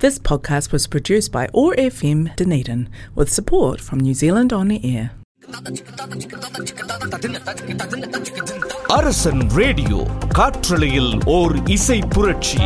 This podcast was produced by OAR FM Dunedin with support from New Zealand On Air. Arasan radio காற்றலையில் ஓர் இசை புரட்சி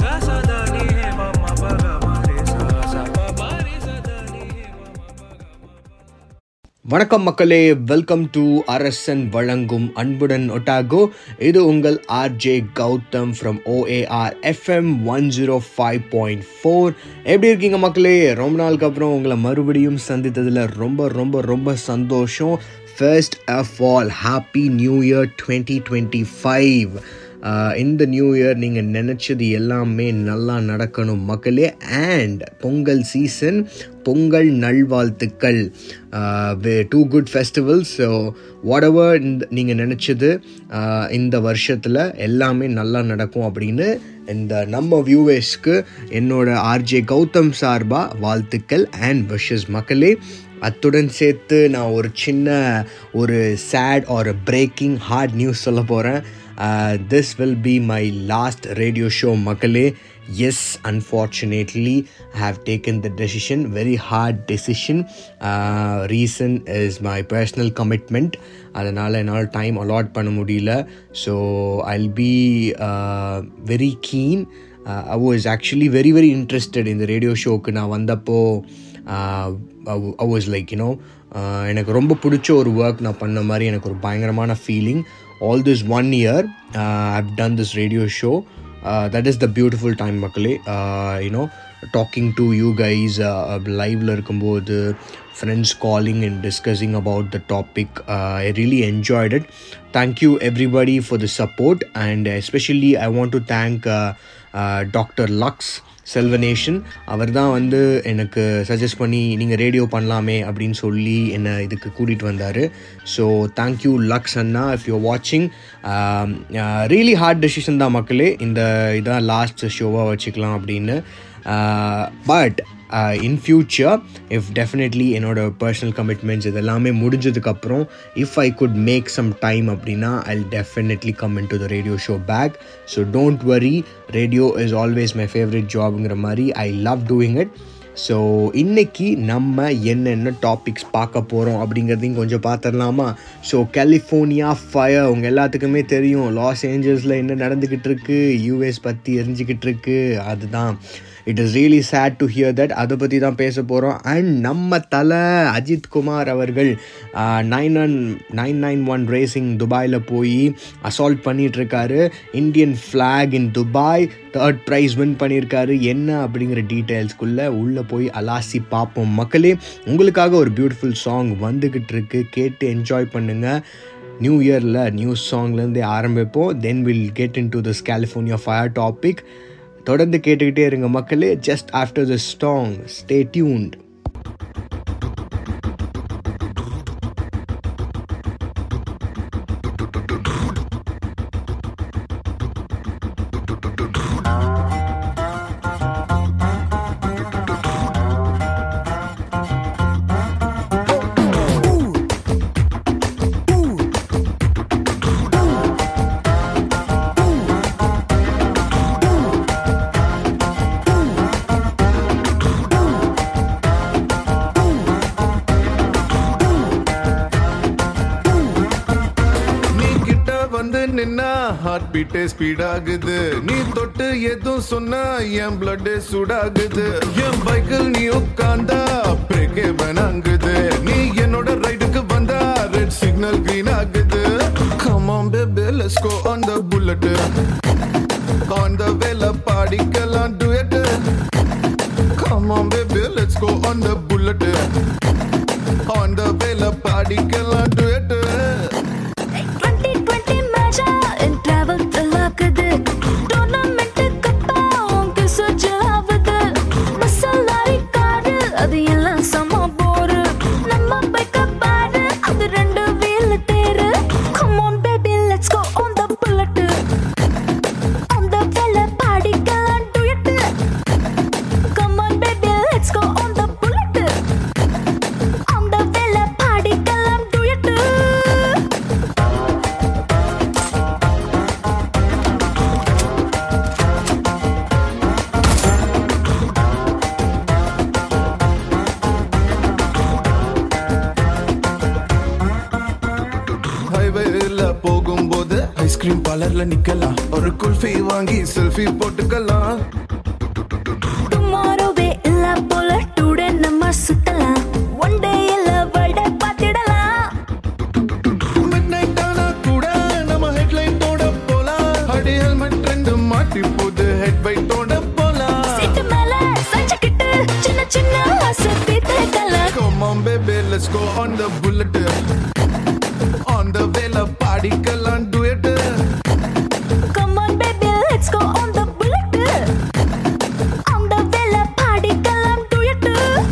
வணக்கம் மக்களே வெல்கம் டு அரசன் வழங்கும் அன்புடன் ஒட்டாகோ இது உங்கள் RJ Gautham from OAR FM one zero five point four எப்படி இருக்கீங்க மக்களே ரொம்ப நாளுக்கு அப்புறம் உங்களை மறுபடியும் சந்தித்ததில் ரொம்ப ரொம்ப ரொம்ப சந்தோஷம் first of all happy new year twenty twenty five இந்த நியூ இயர் நீங்கள் நினச்சது எல்லாமே நல்லா நடக்கணும் மக்களே அண்ட் பொங்கல் சீசன் பொங்கல் நல்வாழ்த்துக்கள் two good festivals so whatever இந்த நீங்கள் நினச்சது இந்த வருஷத்தில் எல்லாமே நல்லா நடக்கும் அப்படின்னு இந்த நம்ம வியூவர்ஸ்க்கு என்னோட ஆர்ஜே கௌதம் சார்பாக வாழ்த்துக்கள் அண்ட் விஷஸ் மக்களே அத்துடன் சேர்த்து நான் ஒரு சின்ன ஒரு சேட் ஒரு பிரேக்கிங் ஹார்ட் நியூஸ் சொல்ல போகிறேன் this will be my last radio show மக்களே yes unfortunately have taken the decision very hard decision reason is my personal commitment அதனால் என்னால் டைம் அலாட் பண்ண முடியல so I'll be very keen I was actually very very interested இந்த radio ஷோக்கு நான் வந்தப்போ I was like you know எனக்கு ரொம்ப பிடிச்ச ஒரு ஒர்க் நான் பண்ண மாதிரி எனக்கு ஒரு பயங்கரமான feeling all this one year I've done this radio show that is the beautiful time மக்களே you know talking to you guys லைவில் இருக்கும்போது friends calling and discussing about the topic I really enjoyed it thank you everybody for the support and especially I want to thank doctor lux Selvaneshan அவர் தான் வந்து எனக்கு suggest பண்ணி நீங்கள் radio பண்ணலாமே அப்படின்னு சொல்லி என்னை இதுக்கு கூட்டிகிட்டு வந்தார் ஸோ தேங்க்யூ லக்ஸ் அண்ணா இஃப் யூ வாட்சிங் ரியலி ஹார்ட் டெசிஷன் தான் மக்களே இந்த இதான் லாஸ்ட் ஷோவாக வச்சுக்கலாம் அப்படின்னு but in future if definitely என்னோட பர்சனல் கமிட்மெண்ட்ஸ் இதெல்லாமே முடிஞ்சதுக்கப்புறம் if I could make some time அப்படின்னா I definitely come in to the radio show back so don't worry radio is always my favourite ஜாப்ங்கிற மாதிரி I love doing it so இன்னைக்கு நம்ம என்னென்ன topics பார்க்க போகிறோம் அப்படிங்கிறதையும் கொஞ்சம் பார்த்துடலாமா ஸோ கலிஃபோர்னியா ஃபயர் உங்கள் எல்லாத்துக்குமே தெரியும் லாஸ் ஏஞ்சல்ஸில் என்ன நடந்துக்கிட்டு இருக்கு யூஎஸ் பற்றி எரிஞ்சிக்கிட்டு இருக்கு அதுதான் it is really sad to hear that அதை பற்றி தான் பேச போகிறோம் அண்ட் நம்ம தலை அஜித் குமார் அவர்கள் nine one nine nine one racing துபாயில் போய் அசால்ட் பண்ணிகிட்ருக்காரு Indian flag in Dubai third prize win பண்ணியிருக்காரு என்ன அப்படிங்கிற டீட்டெயில்ஸ்குள்ளே உள்ளே போய் அலாசி பார்ப்போம் மக்களே உங்களுக்காக ஒரு பியூட்டிஃபுல் சாங் வந்துக்கிட்டு இருக்கு கேட்டு என்ஜாய் பண்ணுங்கள் நியூ இயரில் நியூ சாங்லேருந்தே ஆரம்பிப்போம் then will get into this California fire topic தொடர்ந்து கேட்டுக்கிட்டே இருங்க மக்களே ஜஸ்ட் ஆஃப்டர் த ஸ்டாங் ஸ்டே டியூன்ட் வந்து நின்னா ஹார்ட் பீட்டே ஸ்பீட் ஆகுது நீ தொட்டு எதுவும் சொன்னா என் பிளட் சூடாகுது என் பைக்கில் நீ உட்கார்ந்தா பிரேக்கே வேணாங்குது நீ என்னோட ரைடுக்கு வந்தா ரெட் சிக்னல் கிரீன் ஆகுது come on baby let's go on the bullet on the வேல பாடிக்கலாம் duet come on baby let's go on the bullet on the வேல பாடிக்கலாம் டுயட் 2020 மேஜா என் டிராவல் தலாக்குது டோர்னமெண்ட் கப்பா உங்க சுஜ ஆகுது மசாலாரி காரு அது எல்லாம் சம போரு நம்ம பைக்க பாரு அது ரெண்டு வீல் தேரு come on baby let's go on the bullet on the வெல்ல பாடிக்கலாம் duet come on baby let's go on the bullet on the வெல்ல பாடிக்கலாம் டுயட் ஐஸ்கிரீம் பார்லர்ல நிக்கலாம் ஒரு குல்ஃபி வாங்கி செல்ஃபி போட்டுக்கலாம் டுமாரோவே இல்ல போல டுடே நம்ம சுத்தலாம் ஒன் டே இல்ல வேர்ல்ட பாத்திடலாம் மிட்நைட் ஆனா கூட நம்ம ஹெட்லைன் தோட போலாம் அடி ஹெல்மெட் ரெண்டு மாட்டி போது ஹெட் பைட்டோட போலாம் சீட்டு மேல சஞ்சக்கிட்டு சின்ன சின்ன ஆசை தீர்த்துக்கலாம் Come on baby let's go on the bullet on the வேல பாடிக்கலாம் duet Come on baby let's go on the bullet On the வேல பாடிக்கலாம் duet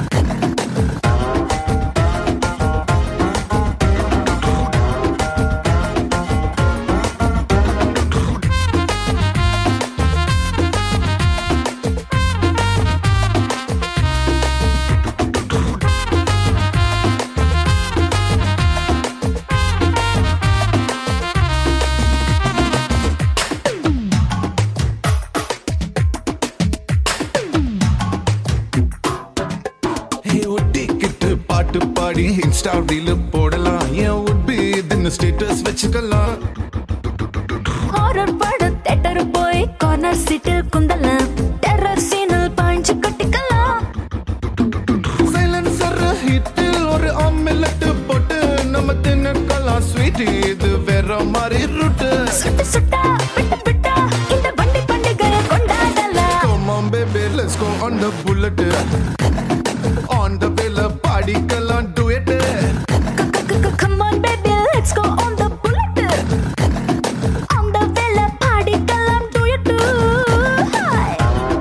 Hey, ஒட்டிக்கிட்டு பாட்டு பாடி இன்ஸ்டா ரீல் போடலாம் ஏன் would be இதுன்னு ஸ்டேட்டஸ் வச்சுக்கலாம் ஹாரர் பட தேட்டர் போய் கார்னர் சீட்டில் குந்தலாம் டெரர் சீனில் பாஞ்சு கட்டிக்கலாம் சைலன்சர் ஹிட்டில் ஒரு ஆம்லெட் போட்டு நம்ம தின்னுக்கலாம் ஸ்வீட் இது வேற மாதிரி ரூட்டு சுட்டு சுட்டா விட்டு விட்டா இந்த வண்டி பண்டிகையை கொண்டாடலாம் Come on baby let's go on the bullet on the வேல பாடிக்கலாம் duet Come on baby let's go on the bullet On the வேல பாடிக்கலாம் duet Hi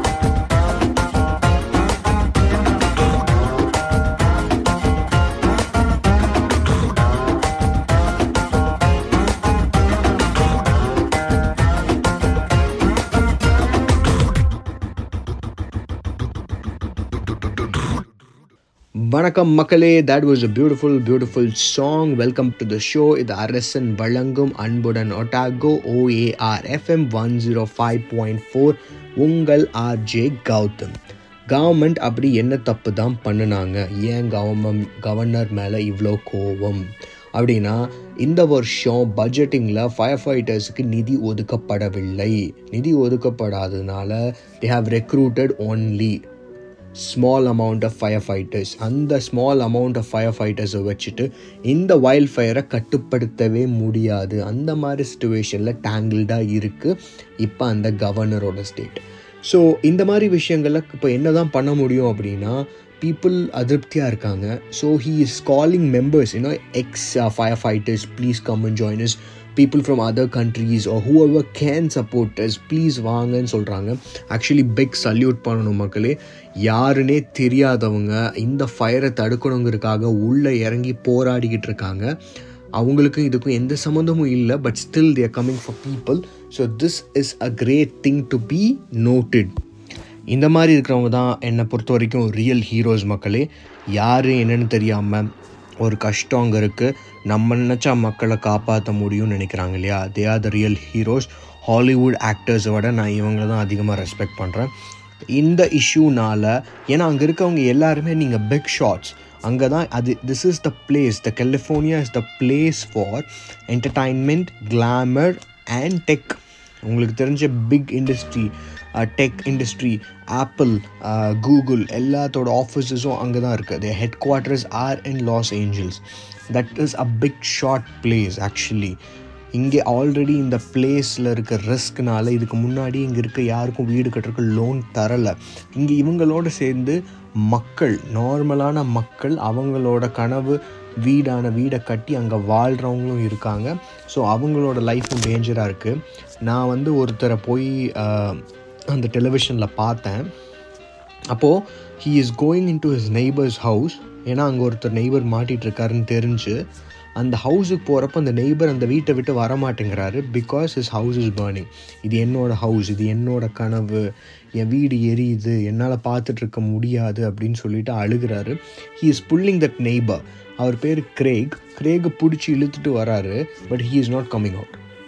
வணக்கம் மக்களே that was a beautiful beautiful song welcome to the show இது அரசன் வழங்கும் அன்புடன் Otago OAR FM one zero five point four உங்கள் RJ Gautham government அப்படி என்ன தப்பு தான் பண்ணினாங்க ஏன் கவர்மெண்ட் கவர்னர் மேலே இவ்வளோ கோவம் அப்படின்னா இந்த வருஷம் பட்ஜெட்டிங்கில் ஃபயர் ஃபைட்டர்ஸுக்கு நிதி ஒதுக்கப்படவில்லை நிதி ஒதுக்கப்படாததுனால they have recruited only small amount of fire fighters அந்த ஸ்மால் அமௌண்ட் ஆஃப் ஃபயர் ஃபைட்டர்ஸை வச்சுட்டு இந்த வைல்ட் ஃபயரை கட்டுப்படுத்தவே முடியாது அந்த மாதிரி சுச்சுவேஷனில் டேங்கிள்டாக இருக்குது இப்போ அந்த கவர்னரோட ஸ்டேட் ஸோ இந்த மாதிரி விஷயங்களில் இப்போ என்ன தான் பண்ண முடியும் அப்படின்னா பீப்புள் அதிருப்தியாக இருக்காங்க so he is calling members you know ex fire fighters please come and join is people from other countries or whoever can support us please வாங்கன்னு சொல்கிறாங்க ஆக்சுவலி பிக் சல்யூட் பண்ணணும் மக்களே யாருன்னே தெரியாதவங்க இந்த ஃபயரை தடுக்கணுங்கிறதுக்காக உள்ளே இறங்கி போராடிக்கிட்டு இருக்காங்க அவங்களுக்கும் இதுக்கும் எந்த சம்மந்தமும் இல்லை but still there coming for people so this is a great thing to be noted இந்த மாதிரி இருக்கிறவங்க தான் என்னை பொறுத்த வரைக்கும் ரியல் ஹீரோஸ் மக்களே யார் என்னன்னு தெரியாமல் ஒரு கஷ்டம் அங்கே இருக்குது நம்ம நினச்சா மக்களை காப்பாற்ற முடியும்னு நினைக்கிறாங்க இல்லையா they are the real heroes Hollywood ஆக்டர்ஸை விட நான் இவங்கள தான் அதிகமாக ரெஸ்பெக்ட் பண்ணுறேன் இந்த இஷ்யூனால் ஏன்னா அங்கே இருக்கவங்க எல்லாருமே நீங்கள் பிக் ஷாட்ஸ் அங்கே தான் அது this is the place the California is the place for entertainment glamour and tech உங்களுக்கு தெரிஞ்ச big industry tech industry Apple Google எல்லாத்தோட ஆஃபீஸஸும் அங்கே தான் இருக்குது they headquarters are in Los Angeles that is a big shot place actually இங்கே already இந்த பிளேஸில் இருக்க ரிஸ்க்னால இதுக்கு முன்னாடி இங்கே இருக்க யாருக்கும் வீடு கட்டுறதுக்கு லோன் தரலை இங்கே இவங்களோட சேர்ந்து மக்கள் நார்மலான மக்கள் அவங்களோட கனவு வீடான வீடை கட்டி அங்கே வாழ்கிறவங்களும் இருக்காங்க ஸோ அவங்களோட லைஃப்பும் டேஞ்சராக இருக்குது நான் வந்து ஒருத்தரை போய் ஆஹ், அந்த டெலிவிஷனில் பார்த்தேன் அப்போது he is going into his neighbour's house ஏன்னா அங்கே ஒருத்தர் நெய்பர் மாட்டிகிட்டு இருக்காருன்னு தெரிஞ்சு அந்த ஹவுஸுக்கு போகிறப்ப அந்த நெய்பர் அந்த வீட்டை விட்டு வர மாட்டேங்கிறாரு because his house is burning இது என்னோட ஹவுஸ் இது என்னோட கனவு என் வீடு எரியுது என்னால் பார்த்துட்டு இருக்க முடியாது அப்படின்னு சொல்லிட்டு அழுகிறாரு he is pulling that neighbour அவர் பேர் கிரேக் கிரேக் பிடிச்சி இழுத்துட்டு வராரு but he is not coming out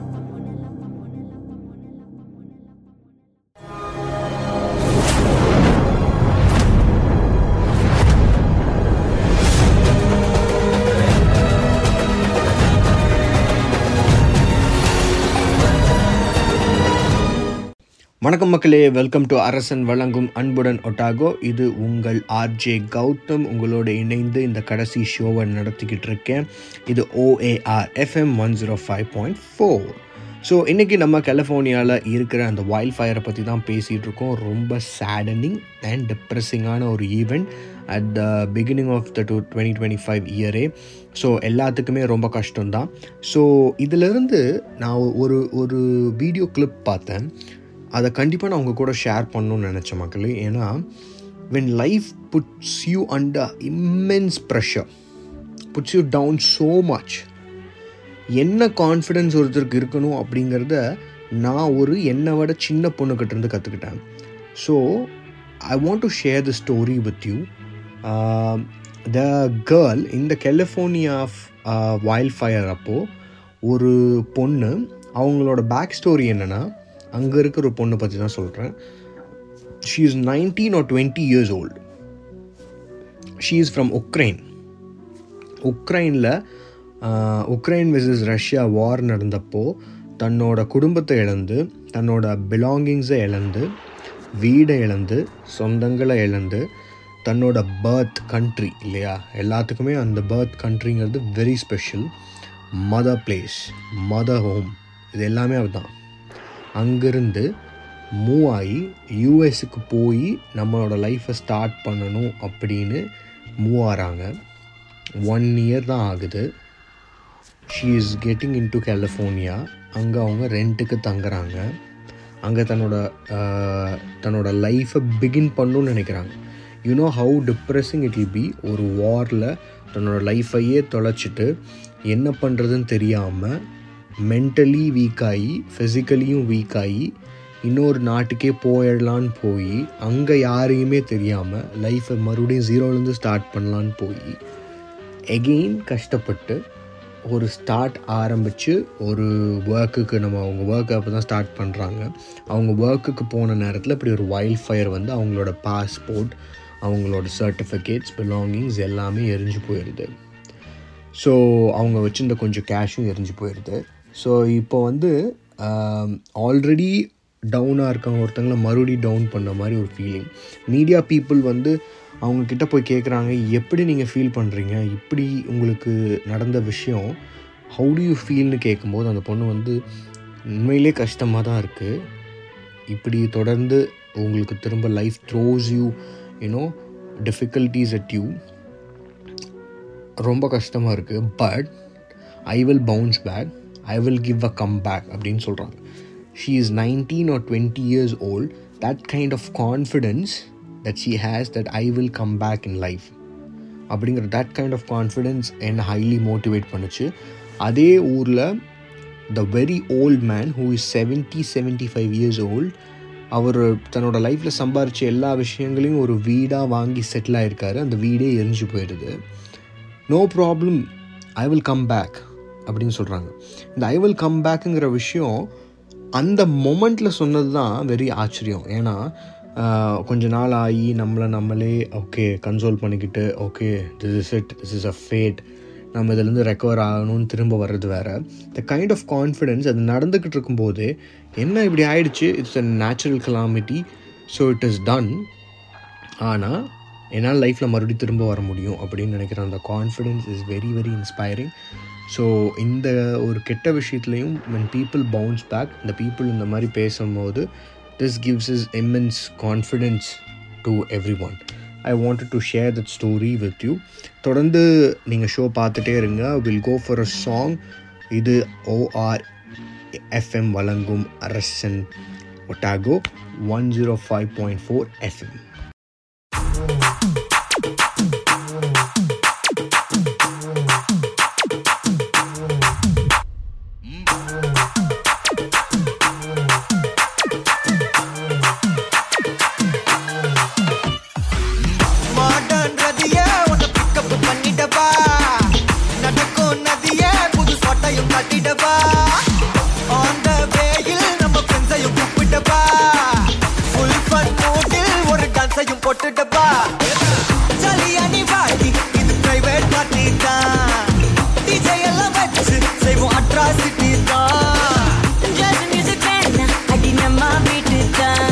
போடலாம் வணக்கம் மக்களே வெல்கம் டு அரசன் வழங்கும் அன்புடன் ஒட்டாகோ இது உங்கள் ஆர்ஜே கௌதம் உங்களோட இணைந்து இந்த கடைசி ஷோவை நடத்திக்கிட்டு இருக்கேன் இது OAR FM one zero five point four so இன்றைக்கி நம்ம கலிஃபோர்னியாவில் இருக்கிற அந்த வைல்ட் ஃபயரை பற்றி தான் பேசிகிட்டு இருக்கோம் ரொம்ப சேடனிங் அண்ட் டிப்ரெஸிங்கான ஒரு event at the beginning of the two twenty twenty five இயரே ஸோ எல்லாத்துக்குமே ரொம்ப கஷ்டம்தான் ஸோ இதிலிருந்து நான் ஒரு ஒரு வீடியோ கிளிப் பார்த்தேன் அதை கண்டிப்பாக நான் உங்கள் கூட ஷேர் பண்ணணும்னு நினச்சேன் மக்களே ஏன்னா when life puts you under immense pressure puts you down so much என்ன கான்ஃபிடென்ஸ் ஒருத்தருக்கு இருக்கணும் அப்படிங்கிறத நான் ஒரு என்னை விட சின்ன பொண்ணுக்கிட்ட இருந்து கற்றுக்கிட்டேன் so I want to share the story with you the girl இந்த கலிஃபோர்னியா வைல்ட் ஃபயர் அப்போது ஒரு பொண்ணு அவங்களோட பேக் ஸ்டோரி என்னென்னா அங்கே இருக்கிற ஒரு பொண்ணை பற்றி தான் சொல்கிறேன் she is nineteen or twenty years old she is from Ukraine உக்ரைனில் உக்ரைன் விசஸ் ரஷ்யா வார் நடந்தப்போ தன்னோட குடும்பத்தை இழந்து தன்னோட பிலாங்கிங்ஸை இழந்து வீடை இழந்து சொந்தங்களை இழந்து தன்னோட பர்த் கண்ட்ரி இல்லையா எல்லாத்துக்குமே அந்த பர்த் கண்ட்ரிங்கிறது very special mother place mother home இது எல்லாமே அதுதான் அங்கேருந்து மூவ் ஆகி யூஎஸ்க்கு போய் நம்மளோட லைஃப்பை ஸ்டார்ட் பண்ணணும் அப்படின்னு மூவ் ஆகிறாங்க ஒன் இயர் தான் ஆகுது she is getting into California அங்கே அவங்க ரெண்ட்டுக்கு தங்குறாங்க அங்கே தன்னோட ஆஹ், தன்னோட லைஃப்பை பிகின் பண்ணணும்னு நினைக்கிறாங்க you know how depressing it will be ஒரு வாரில் தன்னோட லைஃப்பையே தொலைச்சிட்டு என்ன பண்ணுறதுன்னு தெரியாமல் மென்டலி வீக் ஆகி ஃபிசிக்கலியும் வீக் ஆகி இன்னொரு நாட்டுக்கே போயிடலான்னு போய் அங்கே யாரையுமே தெரியாமல் லைஃப்பை மறுபடியும் ஜீரோலேருந்து ஸ்டார்ட் பண்ணலான்னு போய் எகெயின் கஷ்டப்பட்டு ஒரு ஸ்டார்ட் ஆரம்பித்து ஒரு ஒர்க்குக்கு நம்ம அவங்க ஒர்க்கை அப்போ தான் ஸ்டார்ட் பண்ணுறாங்க அவங்க ஒர்க்குக்கு போன நேரத்தில் இப்படி ஒரு வைல்ட் ஃபயர் வந்து அவங்களோட பாஸ்போர்ட் அவங்களோட சர்டிஃபிகேட்ஸ் பிலாங்கிங்ஸ் எல்லாமே எரிஞ்சு போயிடுது ஸோ அவங்க வச்சிருந்த கொஞ்சம் கேஷும் எரிஞ்சு போயிடுது ஸோ இப்போ வந்து ஆல்ரெடி டவுனாக இருக்கவங்க ஒருத்தங்கள மறுபடியும் டவுன் பண்ண மாதிரி ஒரு ஃபீலிங் மீடியா பீப்புள் வந்து அவங்க கிட்ட போய் கேட்குறாங்க எப்படி நீங்கள் ஃபீல் பண்ணுறீங்க இப்படி உங்களுக்கு நடந்த விஷயம் ஹவு டு யூ ஃபீல்னு கேட்கும்போது அந்த பொண்ணு வந்து உண்மையிலே கஷ்டமாக தான் இருக்குது இப்படி தொடர்ந்து உங்களுக்கு திரும்ப life throws you you know difficulties at you ரொம்ப கஷ்டமாக இருக்குது but I will bounce back I will give a come back அப்படின்னு சொல்கிறாங்க she is nineteen or twenty years old that kind of confidence that she has that I will come back in life அப்படிங்கிற that kind of confidence என்னை highly motivate பண்ணுச்சு அதே ஊரில் the very old man who is seventy seventy five years volt அவர் தன்னோட லைஃப்பில் சம்பாரித்த எல்லா விஷயங்களையும் ஒரு வீடாக வாங்கி செட்டில் ஆயிருக்காரு அந்த வீடே எரிஞ்சு போயிடுது no problem I will come back அப்படின்னு சொல்கிறாங்க இந்த ஐ வில் கம் பேக்குங்கிற விஷயம் அந்த மொமெண்ட்டில் சொன்னது தான் வெரி ஆச்சரியம் ஏன்னா ஆஹ், கொஞ்ச நாள் ஆகி நம்மளை நம்மளே ஓகே கன்சோல் பண்ணிக்கிட்டு okay this is it this is a fate நம்ம இதுலேருந்து ரெக்கவர் ஆகணும்னு திரும்ப வர்றது வேற த கைண்ட் ஆஃப் கான்ஃபிடென்ஸ் அது நடந்துக்கிட்டு இருக்கும்போது என்ன இப்படி ஆயிடுச்சு it's a natural calamity so it is done ஆனால் என்னால் லைஃப்பில் மறுபடியும் திரும்ப வர முடியும் அப்படின்னு நினைக்கிற அந்த confidence is very very inspiring so இந்த ஒரு கெட்ட விஷயத்துலையும் when people bounce பேக் இந்த பீப்புள் இந்த மாதிரி பேசும்போது this gives us immense confidence to everyone I wanted to share that story with you தொடர்ந்து நீங்கள் ஷோ பார்த்துட்டே இருங்க will go for a song இது ஓஆர் எஃப்எம் வழங்கும் Arasan Otago one zero five point four FM modern ரதியே உன்னை pick up பண்ணிடவா நடக்கும் நதியே புது சொட்டையும் கட்டிடவா ஆன் த வேயில் நம்ம ஃப்ரெண்ட்ஸையும் கூப்பிடவா ஃபுல் ஃபன் மூடில் ஒரு டான்ஸையும் போட்டுடவா ஜாலியா நீ வாடி இது பிரைவேட் பார்ட்டி தான் டிஜே எல்லாம் வச்சு செய்வோம் அட்ராசிட்டி தான் ஜாஸ் மியூசிக் வேணா அடி நம்ம வீட்டு தான்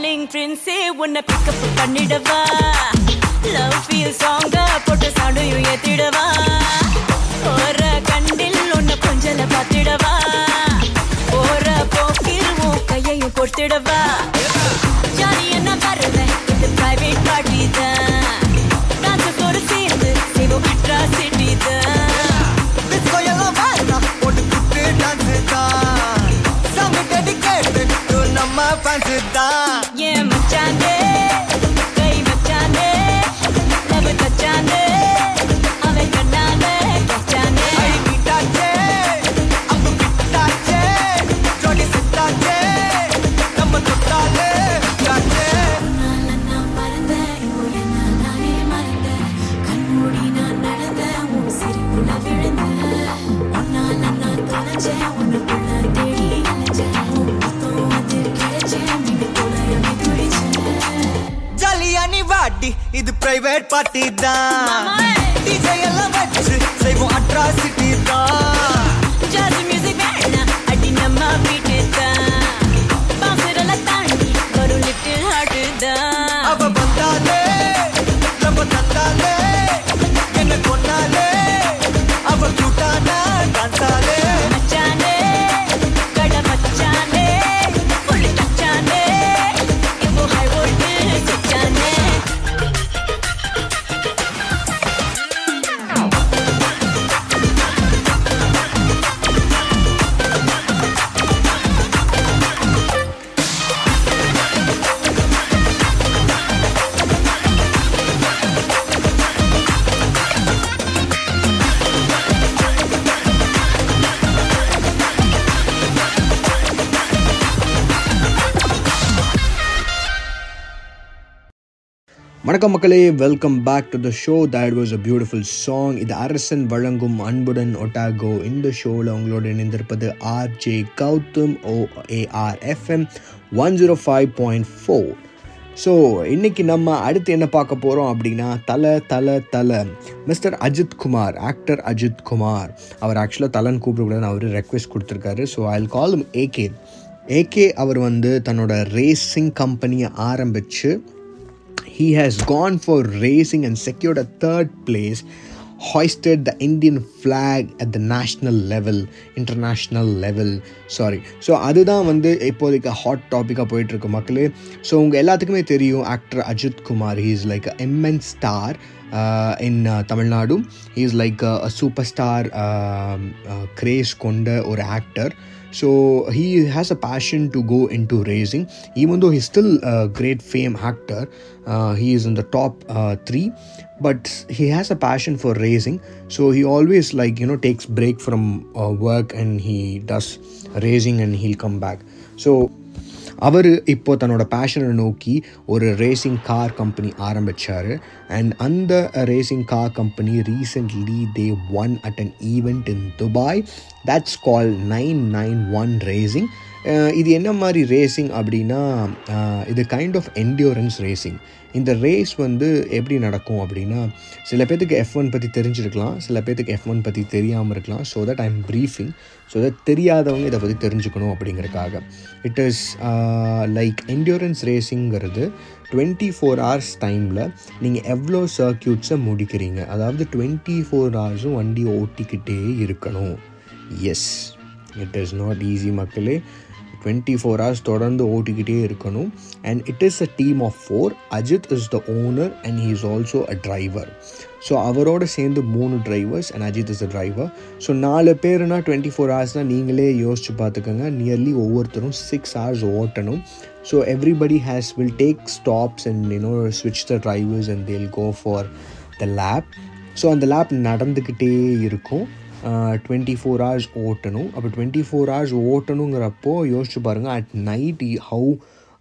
டார்லிங் பிரின்ஸே உன்னை பிக்கப் பண்ணிடவா லவ் ஃபீல் சாங்க போட்டு சண்டையும் ஏத்திடவா போற கண்டில் உன்னை கொஞ்சல பார்த்திடவா போற போக்கில் உன் கையையும் கொடுத்திடவா ஜாலி என்ன வருவேன் இது பிரைவேட் பார்ட்டி தான் டான்ஸ் கூட சேர்ந்து செய்வோம் அட்ராசிட்டி தான் டிஸ்கோ எல்லாம் வேண்டாம் போட்டு குத்து டான்ஸ் தான் சாமி டெடிகேட் நம்ம ஃபேன்ஸ் தான் ஏன் மச்சானே கை வச்சானே லவ் தச்சானே அவன் கண்ணாலே கச்சானே ஐ கிட்டாச்சே அப்பு கிட்டாச்சே ஜோடி செட்டாச்சே நம்ம தொட்டாலே காச்சே உன்னால நான் மறந்தேன், இப்போ என்ன நானே மறந்தேன். கண்மூடி நான் நடந்தேன், உன் சிரிப்புல விழுந்தேன். உன்னால நான் தொலைஞ்சேன், உன்னுக்குள்ள தேடி அலைஞ்சேன். உன் முத்தம் அது கிடைச்சேன், மின்னுக்குள்ள எம்பி துடிச்சேன். ஜாலியா நீ வாடி இது பிரைவேட் பார்ட்டி தான் டிஜே எல்லாம் வச்சு செய்வோம் அட்ராசிட்டி தான் ஜாஸ் மியூசிக் வேணாம் அடி நம்ம வீட்டு தான் பாசுரெல்லாம் தாண்டி ஒரு லிட்டில் ஹார்ட் தான் அவ வந்தாலே நம்ம தந்தாலே என்ன கொன்னாலே அவ கூட்டானா டான்ஸாலே மச்சானே கட மச்சானே புள்ளி தச்சானே இப்போ ஹை வோல்டேஜ் சுச்சானே வணக்கம் மக்களே welcome back to the show that was a beautiful song இது அரசன் வழங்கும் அன்புடன் ஒட்டாகோ இந்த ஷோவில் உங்களோட இணைந்திருப்பது RJ Gautham O AR FM one zero five point four so இன்னைக்கு நம்ம அடுத்து என்ன பார்க்க போகிறோம் அப்படின்னா தல தல தல மிஸ்டர் அஜித் குமார் ஆக்டர் அஜித் குமார் அவர் ஆக்சுவலாக தலன் கூப்பிடக்கூடாதுன்னு அவர் ரெக்வெஸ்ட் கொடுத்துருக்காரு so I call AK AK அவர் வந்து தன்னோட ரேசிங் கம்பெனியை ஆரம்பித்து he has gone for racing and secured a third place hoisted the indian flag at the national level international level sorry so அதுதான் வந்து இப்போதைக்கு ஹாட் டாப்பிக்காக போயிட்டுருக்கு மக்களே ஸோ உங்கள் எல்லாத்துக்குமே தெரியும் actor Ajith Kumar he is like MN star in Tamil Nadu he is like a superstar craze கொண்ட ஒரு actor so he has a passion to go into racing even though he's still a great fame actor uh, he is in the top uh, three but he has a passion for racing so he always like you know takes break from uh, work and he does racing and he'll come back so அவர் இப்போ தன்னோட பேஷனை நோக்கி ஒரு racing car company ஆரம்பித்தார் and அந்த racing car company recently they won at an event in Dubai that's call nine nine one racing இது என்ன மாதிரி ரேசிங் அப்படின்னா அஹ், இது கைண்ட் ஆஃப் என்டியூரன்ஸ் ரேசிங் இந்த ரேஸ் வந்து எப்படி நடக்கும் அப்படின்னா சில பேர்த்துக்கு எஃப் ஒன் பற்றி தெரிஞ்சிருக்கலாம் சில பேர்த்துக்கு எஃப் ஒன் பற்றி தெரியாமல் இருக்கலாம் so that I'm briefing so that தெரியாதவங்க இதை பற்றி தெரிஞ்சுக்கணும் அப்படிங்கிறதுக்காக இட் இஸ் லைக் என்டியூரன்ஸ் ரேசிங்கிறது டுவெண்ட்டி ஃபோர் ஹவர்ஸ் டைமில் நீங்கள் எவ்வளோ சர்க்கியூட்ஸை முடிக்கிறீங்க அதாவது டுவெண்ட்டி ஃபோர் ஹவர்ஸும் வண்டி ஓட்டிக்கிட்டே இருக்கணும் yes it is not easy மக்களே டுவெண்ட்டி ஃபோர் ஹவர்ஸ் தொடர்ந்து ஓட்டிக்கிட்டே இருக்கணும் and it is a team of four Ajith is the owner and he is also a driver so அவரோட சேர்ந்து மூணு drivers and Ajith is the driver so நாலு பேருனா twenty four ஹவர்ஸ்னால் நீங்களே யோசிச்சு பார்த்துக்கோங்க நியர்லி ஒவ்வொருத்தரும் சிக்ஸ் ஹவர்ஸ் ஓட்டணும் so everybody has will take stops and you know ஸ்விட்ச் the drivers and they'll go for the lap so அந்த லேப் நடந்துக்கிட்டே இருக்கும் டுவெண்ட்டி ஃபோர் ஹவர்ஸ் ஓட்டணும் அப்போ டுவெண்ட்டி ஃபோர் ஹவர்ஸ் ஓட்டணுங்கிறப்போ யோசிச்சு பாருங்கள் at night how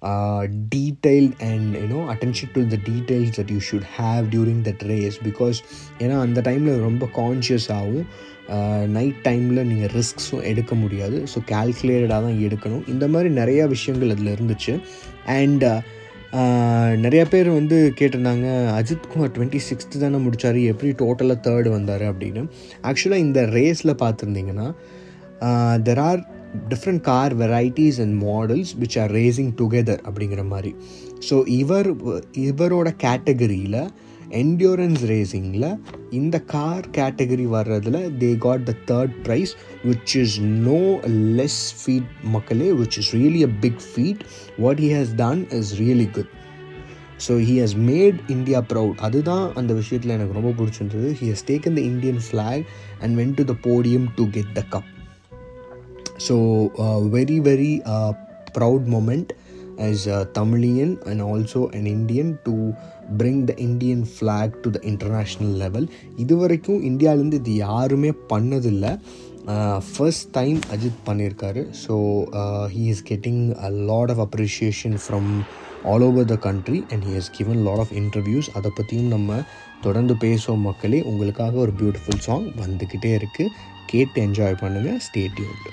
detailed and you know attention to the details that you should have during that race because ஏன்னா அந்த டைமில் ரொம்ப கான்ஷியஸ் ஆகும் நைட் டைமில் நீங்கள் ரிஸ்க்ஸும் எடுக்க முடியாது ஸோ கால்குலேட்டடாக தான் எடுக்கணும் இந்த மாதிரி நிறையா விஷயங்கள் அதில் இருந்துச்சு அண்ட் நிறைய பேர் வந்து கேட்டிருந்தாங்க அஜித்குமார் டுவெண்ட்டி சிக்ஸ்த்து தானே முடித்தார் எப்படி டோட்டலாக தேர்டு வந்தார் அப்படின்னு ஆக்சுவலாக இந்த ரேஸில் பார்த்துருந்தீங்கன்னா there are different car varieties and models which are racing together அப்படிங்கிற மாதிரி ஸோ இவர் இவரோட கேட்டகரியில் என்டியூரன்ஸ் ரேசிங்கில் இந்த கார் கேட்டகரி வர்றதுல they got the third prize which is no less feat மக்களே which is really a big feat what he has done is really good so he has made India proud அதுதான் அந்த விஷயத்தில் எனக்கு ரொம்ப பிடிச்சிருந்தது he has taken the Indian flag and went to the podium to get the cup so very very proud moment as a Tamilian and also an Indian to bring the Indian flag to the international level இது வரைக்கும் இந்தியாவிலேருந்து இது யாருமே பண்ணதில்லை first time Ajith பண்ணியிருக்காரு so he is getting a lot of appreciation from all over the country and he has given lot of interviews அதை பற்றியும் நம்ம தொடர்ந்து பேசுவோம் மக்களே உங்களுக்காக ஒரு பியூட்டிஃபுல் சாங் வந்துக்கிட்டே இருக்குது கேட்டு என்ஜாய் பண்ணுங்கள் ஸ்டேட்யூட்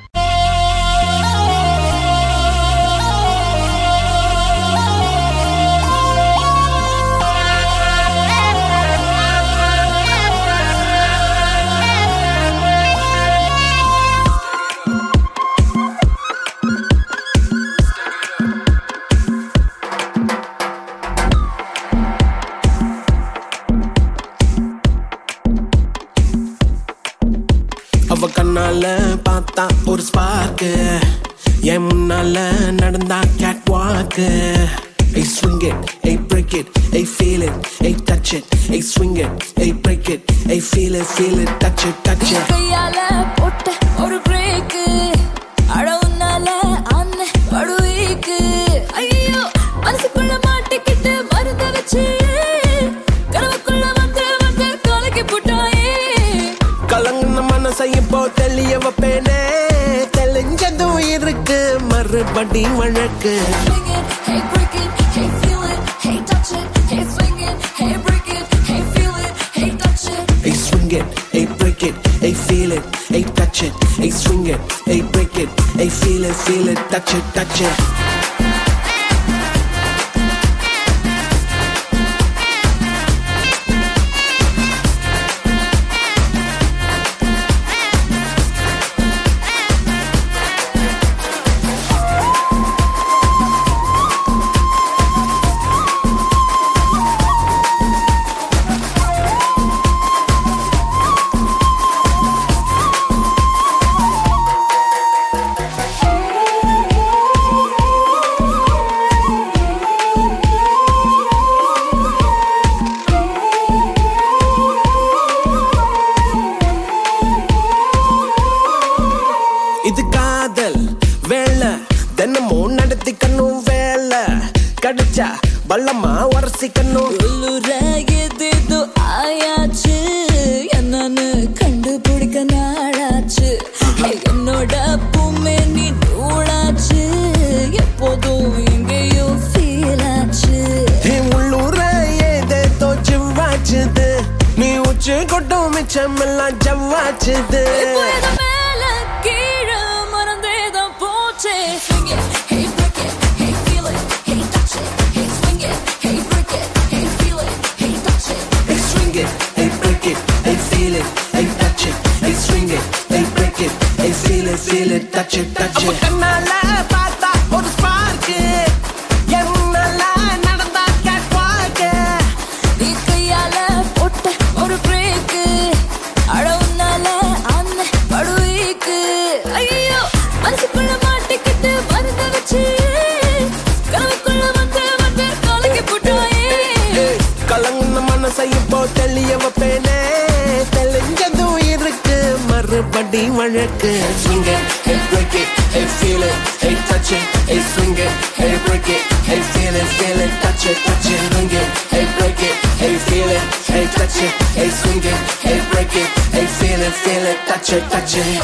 அவ கண்ணால பார்த்தா ஒரு ஸ்பார்க்கு என் முன்னால நடந்தா கேட் வாக்கு Hey swing it, hey break it, hey feel it, hey touch it, hey swing it, hey break it, hey feel it, feel it, touch it, touch it. கையால போட்ட ஒரு பிரேக்கு அடவுனால அண்ணன் படுவீக்கு ஐயோ மனசுக்குள்ள மாட்டிக்கிட்டு மருந்த வச்சு கனவுக்குள்ள வந்து வந்து கலக்கி போட்டாயே கலங்கின மனசை இப்போ தெளிய வைப்பேனே தெளிஞ்சதும் இருக்கு மறுபடி வழக்கு Swing it, hey break it, hey feel it, hey touch it, hey swing it, hey break it, hey feel it, hey touch it. Hey swing it, hey break it, hey feel it, hey touch it, hey swing it, hey break it, hey feel it, feel it, touch it, touch it. இது காதல் வேலை தினமும் நடத்திக்கணும் வேலை கிடைச்சா பள்ளமா உரசிக்கணும் உள்ளுர எதேதோ ஆயாச்சு என்னன்னு கண்டுபிடிக்க நாளாச்சு என்னோட பூமே நீ நூலாச்சு எப்போதும் எங்கேயோ ஃபீல் ஆச்சு என் உள்ளூர ஏதேதோ ஜிவ்வாச்சுது நீ உச்சி கொட்டும் மிச்சம் எல்லாம் ஜவ்வாச்சுது இப்போ இது மேல கீழே மறந்தேதான் போச்சே Swing it, hey break it, hey feel it, hey touch it, hey swing it, hey break it, hey feel it, hey touch it. Hey swing it, hey break it, hey feel it, hey touch it, hey swing it, hey break it, hey feel it, feel it, touch it, touch it. கண்ணால பார்த்தா ஒரு spark என் முன்னால நடந்தா gate வாக்கு நீ கையால போட்ட ஒரு பிரேக்கு அழவுனால அண்ணன் படுவீக்கு ஐயோ மனசுக்குள்ள மாட்டிக்கிட்டு மருந்த வச்சு கனவுக்குள்ள வந்து வந்து கலக்கி போட்டாயே கலங்கின மனசை இப்போ தெளிய வைப்பேனே தெளிஞ்சதும் இருக்கு மறுபடி வழக்கு swing it, hey break it, hey feel it, hey touch it, hey swing it, hey break it, hey feel it, feel it, touch it, touch it, swing it, hey break it, hey feel it, hey touch it, hey swing it, hey break it, hey feel it, feel it, touch it, touch it.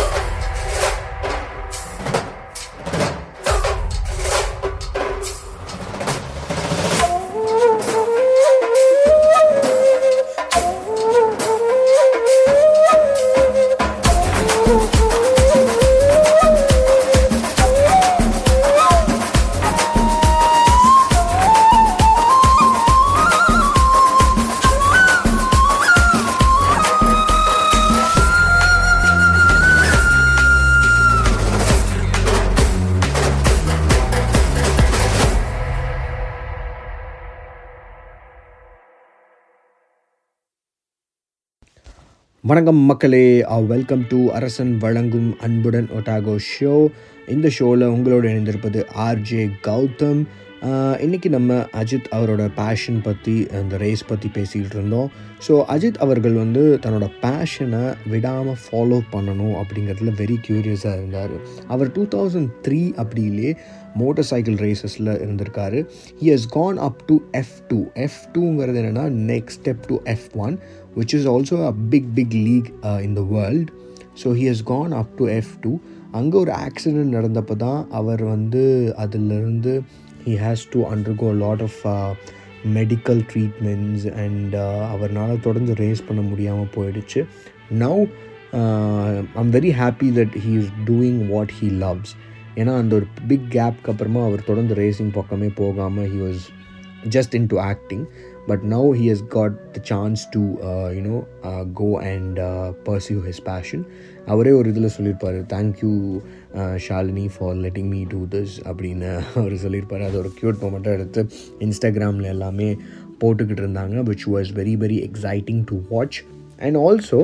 வணக்கம் மக்களே welcome to அரசன் வழங்கும் அன்புடன் ஒட்டாகோ show இந்த ஷோவில் உங்களோட இணைந்திருப்பது RJ Gautham ஆஹ் இன்னைக்கு நம்ம அஜித் அவரோட பேஷன் பற்றி அந்த ரேஸ் பற்றி பேசிக்கிட்டு இருந்தோம் ஸோ அஜித் அவர்கள் வந்து தன்னோட பேஷனை விடாமல் ஃபாலோ பண்ணணும் அப்படிங்கிறதுல வெரி க்யூரியஸாக இருந்தார் அவர் டூ தௌசண்ட் த்ரீ அப்படிலே மோட்டார் சைக்கிள் ரேசஸில் இருந்திருக்காரு he has gone up to F two F டூங்கிறது என்னென்னா next step to F one which is also a big big league in the world so he has gone up to F two அங்கே ஒரு accident நடந்தப்போ தான் அவர் வந்து அதிலிருந்து he has to undergo lot of medical treatments and அவர்னால தொடர்ந்து ரேஸ் பண்ண முடியாமல் போயிடுச்சு now I'm very happy that he is doing what he loves ஏன்னா அந்த ஒரு பிக் கேப்க்கு அப்புறமா அவர் தொடர்ந்து ரேசிங் பக்கமே போகாமல் he was just into acting but now he has got the chance to uh, you know uh, go and uh, pursue his passion அவரே ஒரு இதில் சொல்லியிருப்பார் thank you Shalini for letting me do this அப்படின்னு அவர் சொல்லியிருப்பார் அது ஒரு க்யூட் மொமெண்ட்டாக எடுத்து இன்ஸ்டாகிராமில் எல்லாமே போட்டுக்கிட்டு இருந்தாங்க which was very very exciting to watch and also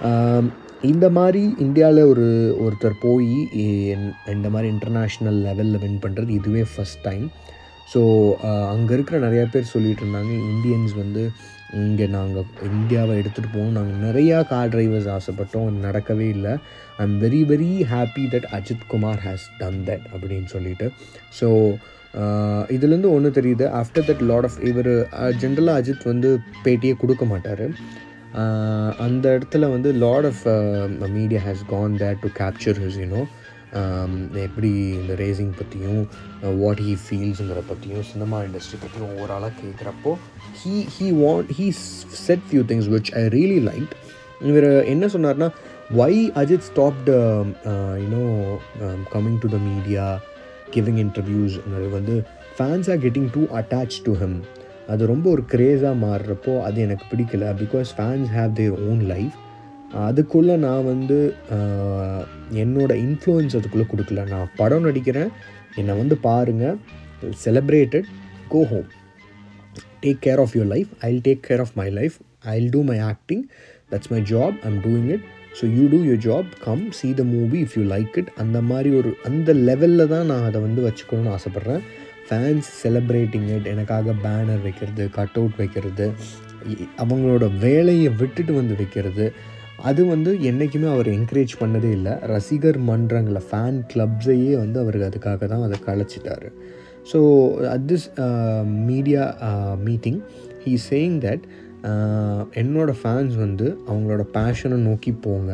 இந்த மாதிரி இந்தியாவில் ஒரு ஒருத்தர் போய் இந்த மாதிரி இன்டர்நேஷ்னல் லெவலில் வின் பண்ணுறது இதுவே ஃபஸ்ட் டைம் ஸோ அங்கே இருக்கிற நிறையா பேர் சொல்லிகிட்டு இருந்தாங்க இந்தியன்ஸ் வந்து இங்கே நாங்கள் இந்தியாவை எடுத்துகிட்டு போகணும் நாங்கள் நிறையா கார் டிரைவர்ஸ் ஆசைப்பட்டோம் அது நடக்கவே இல்லை I am very very happy that Ajith Kumar has done that அப்படின்னு சொல்லிட்டு ஸோ இதுலேருந்து ஒன்று தெரியுது ஆஃப்டர் தட் லாட் ஆஃப் இவர் ஜென்ரலாக அஜித் வந்து பேட்டியே கொடுக்க மாட்டார் அந்த இடத்துல வந்து lot of media has gone there to capture his you know எப்படி இந்த ரேசிங் பற்றியும் வாட் ஹீ ஃபீல்ஸுங்கிற பற்றியும் சினிமா இண்டஸ்ட்ரி பற்றியும் ஓவராலாக கேட்குறப்போ he he want he said few things which I really like இவர் என்ன சொன்னார்னா why Ajith stopped you know coming to the media giving இன்டர்வியூஸ்ங்கிறது வந்து fans are getting too attach to him அது ரொம்ப ஒரு க்ரேஸாக மாறுறப்போ அது எனக்கு பிடிக்கல because fans have their own life அதுக்குள்ளே நான் வந்து என்னோடய இன்ஃப்ளூயன்ஸ் அதுக்குள்ளே கொடுக்கல நான் படம் நடிக்கிறேன் என்னை வந்து பாருங்கள் celebrated go home take care of your life I take care of my life I do my acting that's my job I'm doing it so you do your job come see the movie if you like it அந்த மாதிரி ஒரு அந்த லெவலில் தான் நான் அதை வந்து வச்சுக்கணும்னு ஆசைப்பட்றேன் ஃபேன்ஸ் செலிப்ரேட்டிங் இட் எனக்காக பேனர் வைக்கிறது கட் அவுட் வைக்கிறது அவங்களோட வேலையை விட்டுட்டு வந்து வைக்கிறது அது வந்து என்றைக்குமே அவர் என்கரேஜ் பண்ணதே இல்லை ரசிகர் மன்றங்களை ஃபேன் கிளப்ஸையே வந்து அவருக்கு அதுக்காக தான் அதை கலைச்சிட்டாரு so at this media meeting he saying that என்னோடய ஃபேன்ஸ் வந்து அவங்களோட பேஷனை நோக்கி போங்க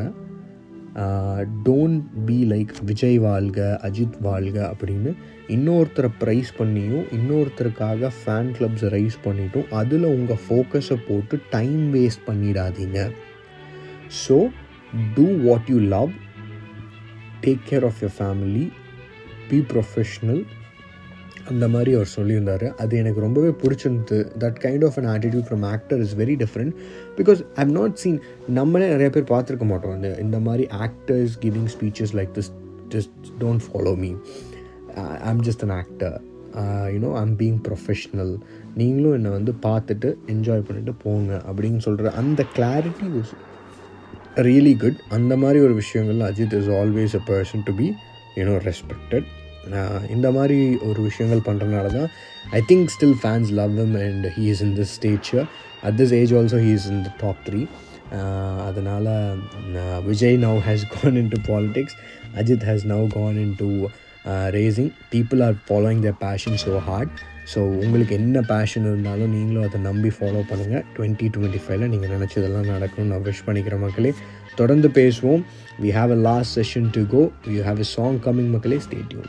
டோன்ட் பி லைக் விஜய் வாழ்க அஜித் வாழ்க அப்படின்னு இன்னொருத்தரை ப்ரைஸ் பண்ணியும் இன்னொருத்தருக்காக ஃபேன் கிளப்ஸை ரைஸ் பண்ணிட்டும் அதில் உங்கள் ஃபோக்கஸை போட்டு டைம் வேஸ்ட் பண்ணிடாதீங்க so do what you love take care of your family be professional அந்த மாதிரி அவர் சொல்லியிருந்தார் அது எனக்கு ரொம்பவே பிடிச்சிருந்தது that kind of an attitude from actor is very different because I have not seen நம்மளே நிறைய பேர் பார்த்துருக்க மாட்டோம் இந்த இந்த மாதிரி actors giving speeches like this just don't follow me I'm just an actor you know I'm being professional நீங்களும் என்னை வந்து பார்த்துட்டு என்ஜாய் பண்ணிட்டு போங்க அப்படின்னு சொல்கிற அந்த கிளாரிட்டி வாஸ் ரியலி குட் அந்த மாதிரி ஒரு விஷயங்கள் Ajith is always a person to be you know respected இந்த மாதிரி ஒரு விஷயங்கள் பண்ணுறதுனால தான் I think still fans love him and he is in this stage at this age also he is in the top three அதனால் Vijay now has gone into politics Ajith has now gone into racing people are following the passion so hard so உங்களுக்கு என்ன fashion இருந்தாலும் நீங்களும் அதை நம்பி follow பண்ணுங்கள் twenty twenty ஃபைவ்ல நீங்கள் நினச்சதெல்லாம் நடக்கணும்னு நான் விஷ் பண்ணிக்கிற மக்களே தொடர்ந்து பேசுவோம் we have a last session to go you have a song coming மக்களே ஸ்டே டியூன்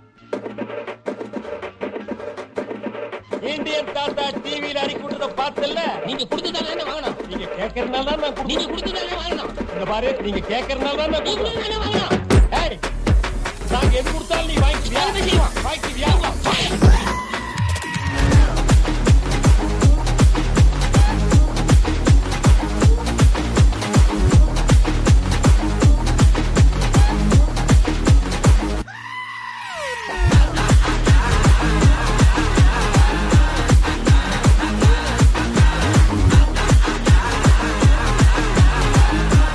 இந்தியன் தாத்தா டிவியில அறிக்கை விட்டத பார்த்தல நீங்க கொடுத்ததானே வாங்கணும் நீங்க கேட்கறதுனால தான் நான் நீங்க கொடுத்ததானே வாங்கணும் இந்த பாரு நீங்க கேட்கறதுனால தான் நான் கொடுத்ததானே வாங்கணும் ஏய் நாங்க எது கொடுத்தாலும் நீ வாங்கிக்கிறியா வாங்கிக்கிறியா Hey!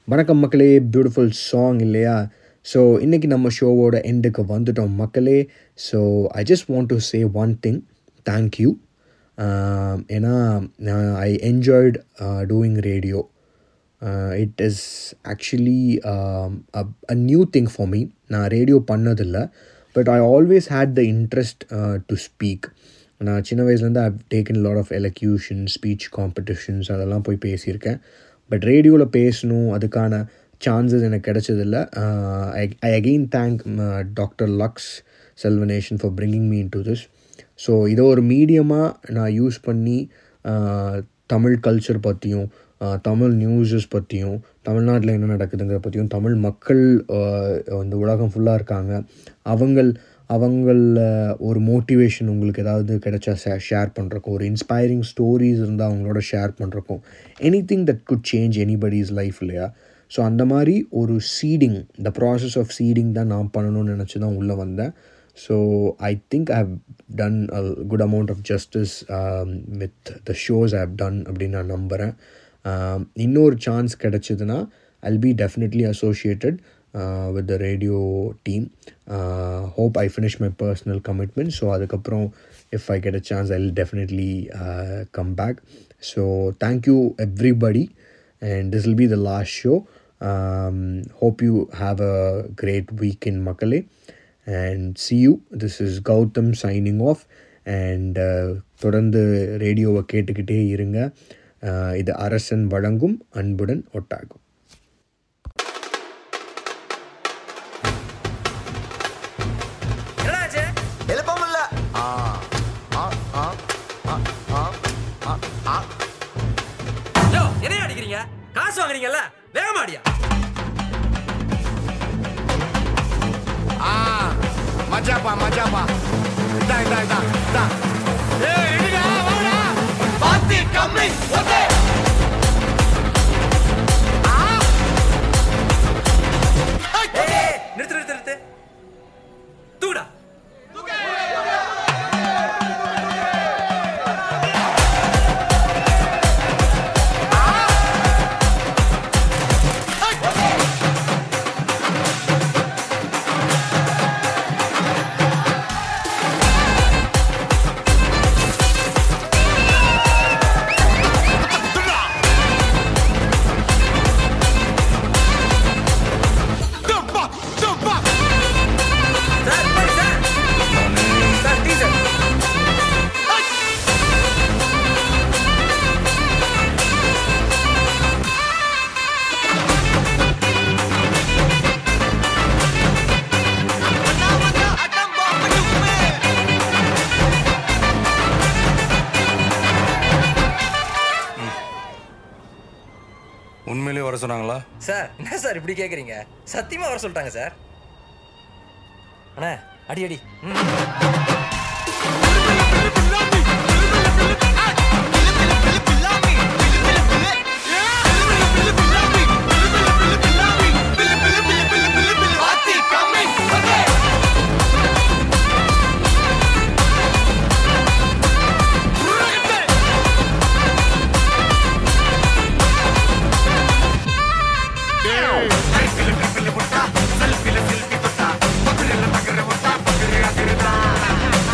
வணக்கம் மக்களே பியூட்டிஃபுல் சாங் இல்லையா ஸோ இன்றைக்கி நம்ம ஷோவோட எண்டுக்கு வந்துட்டோம் மக்களே so I just want to say one thing thank you ஏன்னா I enjoyed doing radio it is actually a new thing for me நான் ரேடியோ பண்ணதில்லை but I always had the interest to speak நான் சின்ன வயசுலேருந்து I taken lot of elocution speech competitions அதெல்லாம் போய் பேசியிருக்கேன் but ரேடியோவில் பேசணும் அதுக்கான சான்சஸ் எனக்கு கிடைச்சதில்ல I again thank doctor lux செல்வனேஷன் for bringing me into this so இதை ஒரு மீடியமாக நான் யூஸ் பண்ணி ஆஹ், தமிழ் கல்ச்சர் பற்றியும் ஆஹ், தமிழ் நியூஸஸ் பற்றியும் தமிழ்நாட்டில் என்ன நடக்குதுங்கிற பற்றியும் தமிழ் மக்கள் ஆஹ், இந்த உலகம் ஃபுல்லாக இருக்காங்க அவங்கள் அவங்கள ஒரு மோட்டிவேஷன் உங்களுக்கு ஏதாவது கிடைச்சா ஷேர் பண்ணுறக்கும் ஒரு இன்ஸ்பைரிங் ஸ்டோரிஸ் இருந்தால் அவங்களோட ஷேர் பண்ணுறக்கும் anything that could change anybody's life இல்லையா ஸோ அந்த மாதிரி ஒரு seeding the process of seeding தான் நான் பண்ணணும்னு நினச்சி தான் உள்ளே வந்தேன் so I think I have done a good amount of justice with the shows I have done அப்படின்னு நான் நம்புகிறேன் இன்னொரு சான்ஸ் கிடைச்சதுன்னா I'll be definitely associated uh, with the radio team. Uh, hope I finish my personal commitment. So, அதுக்கப்புறம் if I get a chance, I'll definitely uh, come back. So, thank you, everybody. And this will be the last show. Um, hope you have a great week in Makale. And see you. This is Gautam signing off. And uh, தொடர்ந்து ரேடியோவை கேட்டுக்கிட்டே இருங்க Uh, இது அரசன் வழங்கும் அன்புடன் ஒட்டாகும் எழுப்ப முடியல யோ என்னைய அடிக்கிறீங்க காசு வாங்குறீங்கல்ல வேகமாடியா மஜாப்பா மஜாப்பா இதா இதா இதா இதா ஏய் எடுடா வாடா பாத்தி கம்மி ஓகே ஏய் நிறுத்து நிறுத்து நிறுத்து தூடா சார் பாரு சார் சார் டீச்சர் உண்மையிலேயே வர சொன்னாங்களா சார் என்ன சார் இப்படி கேக்குறீங்க சத்தியமா வர சொல்லிட்டாங்க சார் அண்ணா அடி அடி ம். செல்ஃபில செல்ஃபி தொட்டா பக்கத்துல பக்கற ஒட்டா பக்கற அகரதா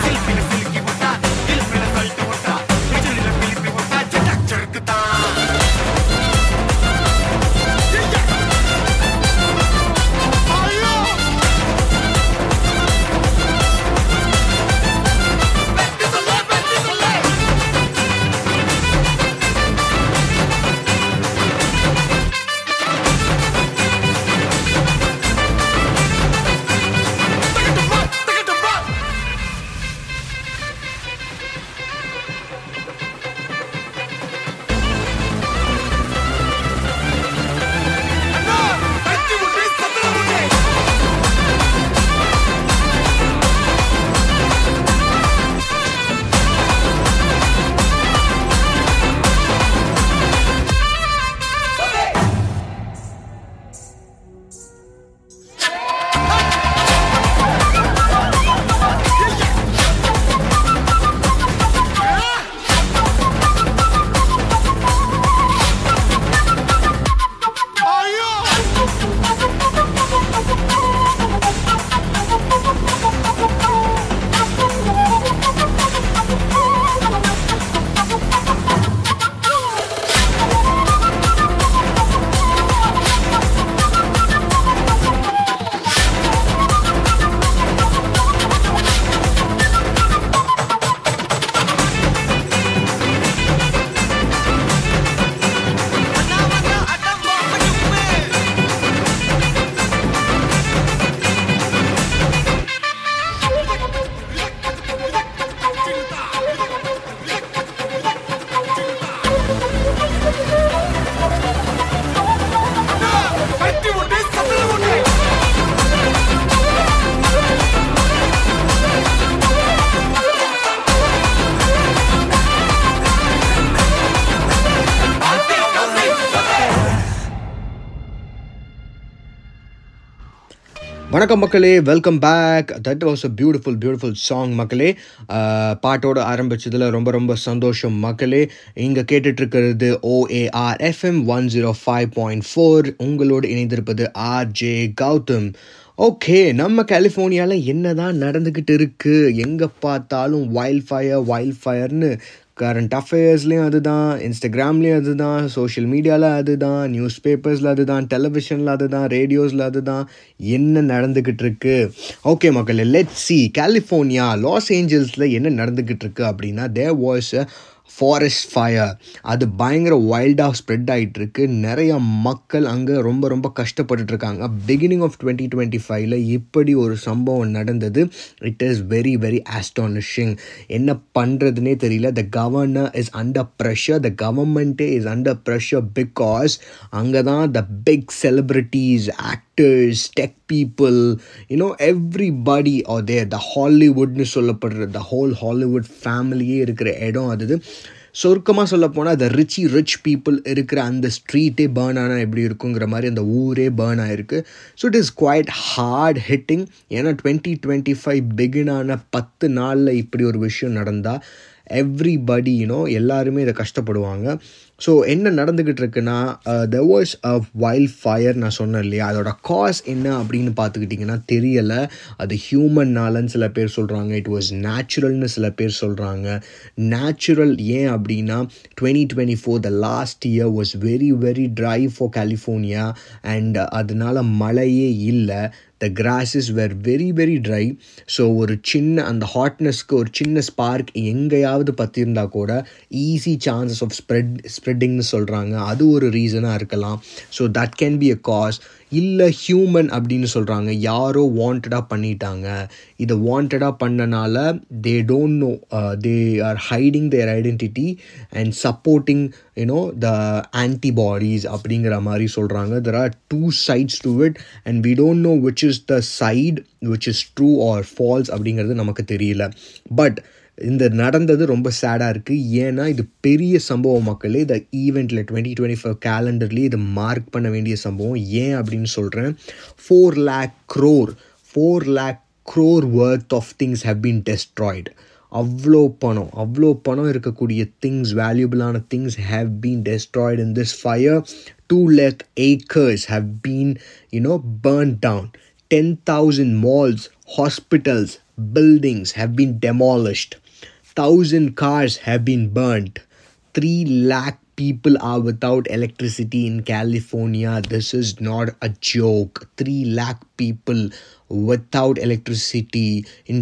வணக்கம் மக்களே welcome back that was a beautiful beautiful song மக்களே அஹ், பாட்டோட ஆரம்பிச்சதுல ரொம்ப ரொம்ப சந்தோஷம் மக்களே இங்கே கேட்டுட்ருக்கிறது OAR FM one zero five point four உங்களோடு இணைந்திருப்பது ஆர்ஜே கௌதம் ஓகே நம்ம கலிஃபோர்னியாவில் என்ன தான் நடந்துக்கிட்டு இருக்கு எங்கே பார்த்தாலும் வைல்ட் ஃபயர் வைல்ட் ஃபயர்னு கரண்ட் அஃபேர்ஸ்லேயும் அதுதான் இன்ஸ்டாகிராம்லேயும் அதுதான் சோஷியல் மீடியாவில் அதுதான் நியூஸ் பேப்பர்ஸில் அதுதான் டெலிவிஷனில் அதுதான் ரேடியோஸில் அதுதான் என்ன நடந்துக்கிட்டு இருக்கு ஓகே மக்களே லெட் சி கலிஃபோர்னியா லாஸ் ஏஞ்சல்ஸில் என்ன நடந்துக்கிட்டு இருக்கு அப்படின்னா there was a forest fire அது பயங்கர வைல்டாக ஸ்ப்ரெட் ஆகிட்டு இருக்கு நிறைய மக்கள் அங்கே ரொம்ப ரொம்ப கஷ்டப்பட்டுட்டு இருக்காங்க பிகினிங் ஆஃப் டுவெண்ட்டி டுவெண்ட்டி ஃபைவ்ல இப்படி ஒரு சம்பவம் நடந்தது it is very very astonishing என்ன பண்ணுறதுனே தெரியல the governor is under pressure the கவர்மெண்ட்டே இஸ் அண்டர் ப்ரெஷர் பிகாஸ் அங்கே தான் the big celebrities actors tech people you know everybody are there the ஹாலிவுட்னு சொல்லப்படுற த ஹோல் ஹாலிவுட் ஃபேமிலியே இருக்கிற இடம் அது சொர்க்கமாக சொல்ல போனால் த ரிச்சி ரிச் பீப்புள் இருக்கிற அந்த ஸ்ட்ரீட்டே பேர்ன் ஆனால் எப்படி இருக்குங்கிற மாதிரி அந்த ஊரே பேர்ன் ஆயிருக்கு so it is quite hard hitting ஏன்னா டுவெண்ட்டி டுவெண்ட்டி ஃபைவ் பிகின் ஆன பத்து நாளில் இப்படி ஒரு விஷயம் நடந்தால் எவ்ரிபடி யூனோ எல்லாருமே இதை கஷ்டப்படுவாங்க ஸோ என்ன நடந்துக்கிட்டு இருக்குன்னா the was a wild fire நான் சொன்னேன் இல்லையா அதோட காஸ் என்ன அப்படின்னு பார்த்துக்கிட்டிங்கன்னா தெரியலை அது ஹியூமன்னாலன்னு சில பேர் சொல்கிறாங்க இட் வாஸ் நேச்சுரல்னு சில பேர் சொல்கிறாங்க நேச்சுரல் ஏன் அப்படின்னா twenty twenty four the last year was very very dry for California and அதனால மழையே இல்லை the grasses were very very dry so ஒரு சின்ன அந்த ஹாட்னஸ்க்கு ஒரு சின்ன ஸ்பார்க் எங்கேயாவது பற்றியிருந்தா கூட ஈஸி சான்சஸ் ஆஃப் ஸ்ப்ரெட் ஸ்ப்ரெட்டிங்னு சொல்கிறாங்க அது ஒரு ரீசனாக இருக்கலாம் so that can be a cause இல்லை ஹியூமன் அப்படின்னு சொல்கிறாங்க யாரோ வாண்டடாக பண்ணிட்டாங்க இதை வாண்டடாக பண்ணனால they don't know they are hiding their identity and supporting you know the antibodies அப்படிங்கிற மாதிரி சொல்கிறாங்க there are two sides to it and we don't know which is the side which is true or false அப்படிங்கிறது நமக்கு தெரியல but இந்த நடந்தது ரொம்ப சேடாக இருக்குது ஏன்னா இது பெரிய சம்பவம் மக்களே இந்த ஈவெண்ட்டில் டுவெண்ட்டி டுவெண்ட்டி ஃபைவ் கேலண்டர்லேயே இதை மார்க் பண்ண வேண்டிய சம்பவம் ஏன் அப்படின்னு சொல்கிறேன் four lakh crore four lakh crore worth of things have been destroyed அவ்வளோ பணம் அவ்வளோ பணம் இருக்கக்கூடிய திங்ஸ் வேல்யூபிளான things have been destroyed in this fire two lakh acres have been you know burn down ten thousand malls hospitals buildings have been demolished thousand cars have been burnt 3 lakh people are without electricity in california this is not a joke 3 lakh people without electricity in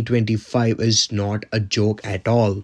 2025 is not a joke at all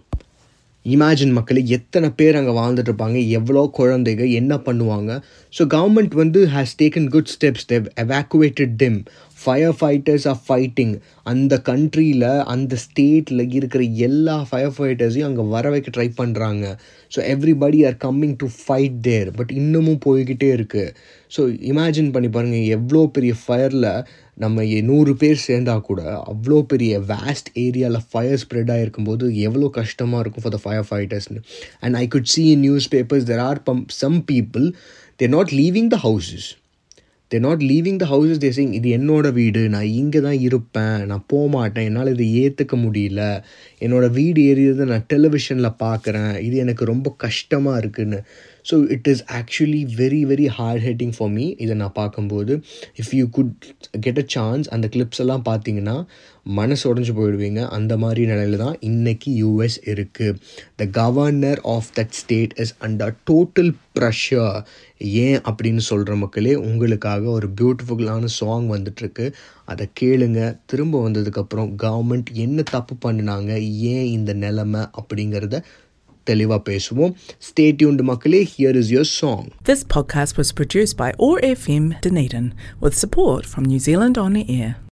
imagine மக்களே எத்தனை பேர் அங்கே வாழ்ந்துட்டு இருப்பாங்க எவ்வளோ குழந்தைங்க என்ன பண்ணுவாங்க ஸோ கவர்மெண்ட் வந்து has taken good steps they've evacuated them fire fighters are fighting அந்த கண்ட்ரியில் அந்த ஸ்டேட்டில் இருக்கிற எல்லா ஃபயர் ஃபைட்டர்ஸையும் அங்கே வர வைக்க ட்ரை பண்ணுறாங்க so everybody are coming to fight there but இன்னமும் போய்கிட்டே இருக்குது ஸோ இமேஜின் பண்ணி பாருங்கள் எவ்வளோ பெரிய ஃபயரில் நம்ம எ- நூறு பேர் சேர்ந்தா கூட அவ்வளோ பெரிய வேஸ்ட் ஏரியாவில் ஃபயர் ஸ்ப்ரெட் ஆகிருக்கும்போது எவ்வளோ கஷ்டமாக இருக்கும் ஃபார் த ஃபயர் ஃபைட்டர்ஸ்னு and I could see in newspapers there are பம் some people they're not leaving the houses they're not leaving the houses they sing இது என்னோட வீடு நான் இங்கே தான் இருப்பேன் நான் போக மாட்டேன் என்னால் இதை ஏற்றுக்க முடியல என்னோட வீடு ஏறியதை நான் டெலிவிஷனில் பார்க்குறேன் இது எனக்கு ரொம்ப கஷ்டமாக இருக்குன்னு so it is actually very very hard hitting for me இதை நான் பார்க்கும்போது if you could get a chance அந்த கிளிப்ஸ் எல்லாம் பார்த்தீங்கன்னா மனசு உடஞ்சு போயிடுவீங்க அந்த மாதிரி நிலையில தான் இன்னைக்கு யூஎஸ் இருக்குது the governor of that state is under total pressure ஏன் அப்படின்னு சொல்கிற மக்களே உங்களுக்காக ஒரு பியூட்டிஃபுல்லான சாங் வந்துட்டுருக்கு அதை கேளுங்க திரும்ப வந்ததுக்கப்புறம் கவர்மெண்ட் என்ன தப்பு பண்ணினாங்க ஏன் இந்த நிலைமை அப்படிங்கிறத தெளிவாக பேசுவோம் ஸ்டே டியூன்டு மக்களே here is your song This podcast was produced by ORFM Dunedin with support from New Zealand On the Air.